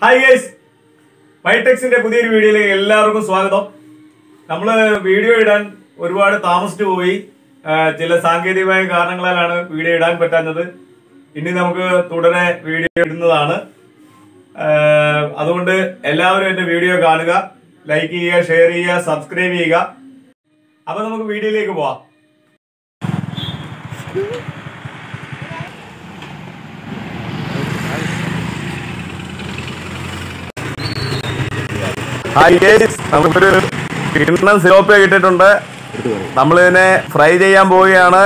hi guys വൈടെക്സിന്റെ പുതിയൊരു വീഡിയോയിലേക്ക് എല്ലാവർക്കും സ്വാഗതം നമ്മൾ വീഡിയോ ഇടാൻ ഒരുപാട് താമസിച്ചു പോയി ആ, ചില സാങ്കേതികമായ കാരണങ്ങളാലാണ് വീഡിയോ ഇടാൻ പറ്റാഞ്ഞത് ഇനി നമുക്ക് തുടരെ വീഡിയോ ഇടുന്നതാണ് ആ, അതുകൊണ്ട് എല്ലാവരും എന്റെ വീഡിയോ കാണുക ലൈക്ക് ചെയ്യുക ഷെയർ ചെയ്യുക സബ്സ്ക്രൈബ് ചെയ്യുക അപ്പൊ നമുക്ക് വീഡിയോയിലേക്ക് പോവാം ഹായ് ഗേസ് നമുക്കൊരു കിണ്ണം സിലോപ്പ കിട്ടിയിട്ടുണ്ട് നമ്മളിതിനെ ഫ്രൈ ചെയ്യാൻ പോവുകയാണ്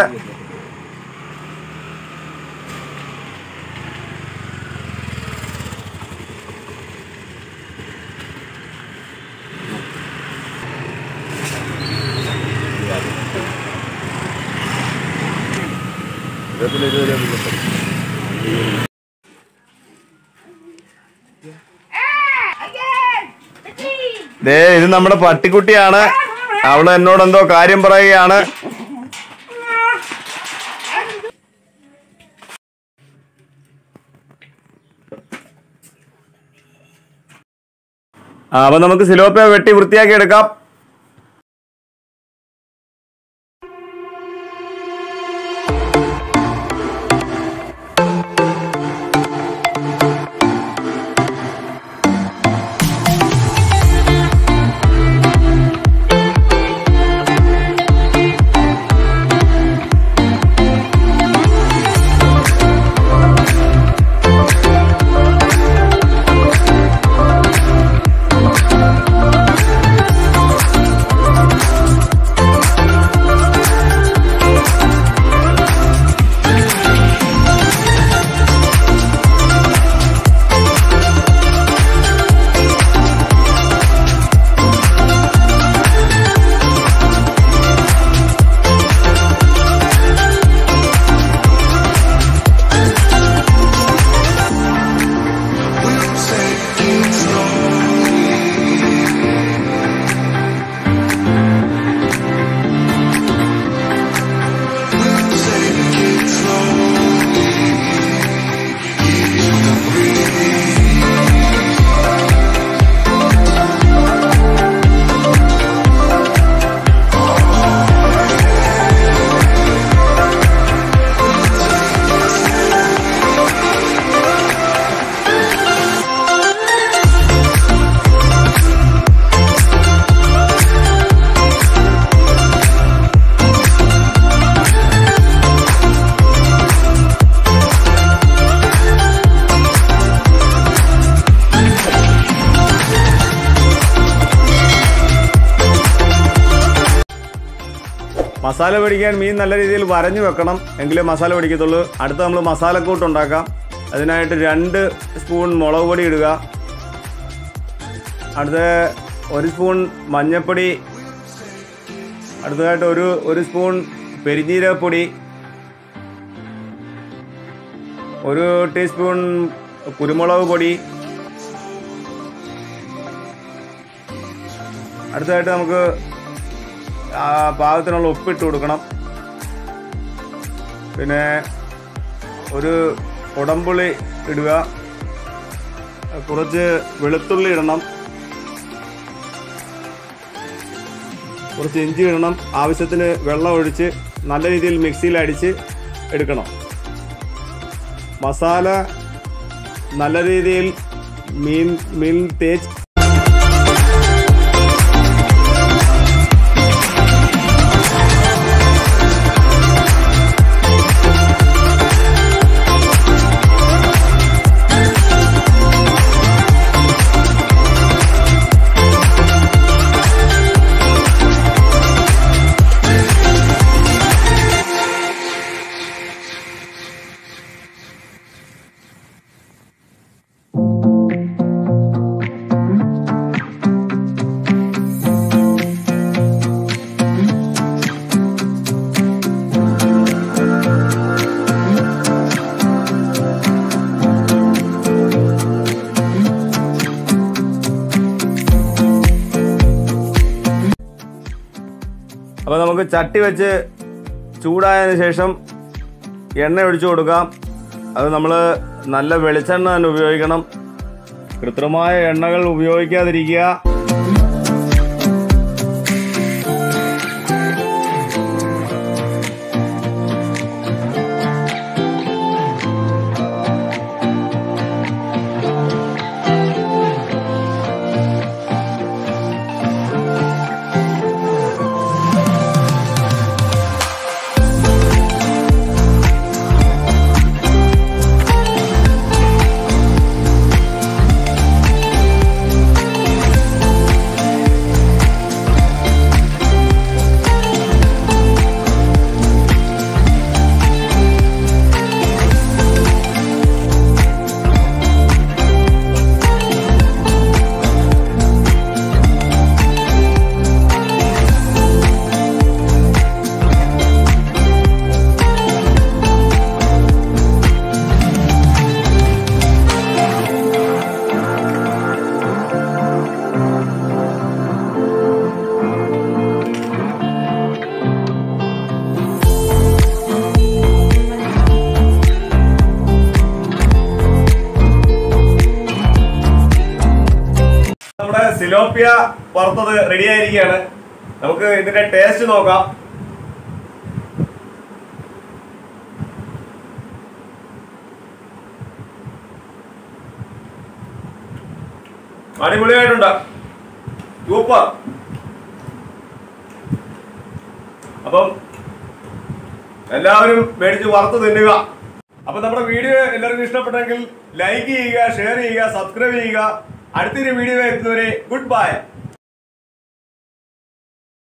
ദേ ഇത് നമ്മുടെ പട്ടിക്കുട്ടിയാണ് അവള് എന്നോട് എന്തോ കാര്യം പറയുകയാണ് ആ, അപ്പൊ നമുക്ക് സിലോപ്പ വെട്ടി വൃത്തിയാക്കി എടുക്കാം മസാല പിടിക്കാൻ മീൻ നല്ല രീതിയിൽ വരഞ്ഞു വെക്കണം എങ്കിലേ മസാല പിടിക്കത്തുള്ളൂ അടുത്ത് നമ്മൾ മസാലക്കൂട്ട് ഉണ്ടാക്കാം അതിനായിട്ട് രണ്ട് സ്പൂൺ മുളക് പൊടി ഇടുക അടുത്ത ഒരു സ്പൂൺ മഞ്ഞൾപ്പൊടി അടുത്തതായിട്ട് ഒരു ഒരു സ്പൂൺ പെരിഞ്ജീരകപ്പൊടി ഒരു ടീസ്പൂൺ കുരുമുളക് പൊടി അടുത്തതായിട്ട് നമുക്ക് ആ പാകത്തിനുള്ള ഉപ്പിട്ട് കൊടുക്കണം പിന്നെ ഒരു കുടംപുളി ഇടുക കുറച്ച് വെളുത്തുള്ളി ഇടണം കുറച്ച് ഇഞ്ചി ഇടണം ആവശ്യത്തിന് വെള്ളം ഒഴിച്ച് നല്ല രീതിയിൽ മിക്സിയിൽ അടിച്ച് എടുക്കണം മസാല നല്ല രീതിയിൽ മീൻ മീൻ തേച്ച് അപ്പോൾ നമുക്ക് ചട്ടി വെച്ച് ചൂടായതിനു ശേഷം എണ്ണ ഒഴിച്ചു കൊടുക്കാം അത് നമ്മൾ നല്ല വെളിച്ചെണ്ണ തന്നെ ഉപയോഗിക്കണം കൃത്രിമമായ എണ്ണകൾ ഉപയോഗിക്കാതിരിക്കുക നമ്മുടെ സിലോപ്പിയ വറുത്തത് റെഡി ആയിരിക്കുകയാണ് നമുക്ക് ഇതിന്റെ ടേസ്റ്റ് നോക്കാം അടിപൊളിയായിട്ടുണ്ട് സൂപ്പർ അപ്പം എല്ലാവരും മേടിച്ച് വറുത്ത് തിന്നുക അപ്പൊ നമ്മുടെ വീഡിയോ എല്ലാവർക്കും ഇഷ്ടപ്പെട്ടെങ്കിൽ ലൈക്ക് ചെയ്യുക ഷെയർ ചെയ്യുക സബ്സ്ക്രൈബ് ചെയ്യുക അടുത്തൊരു വീഡിയോ എത്തുന്നവരെ ഗുഡ് ബൈ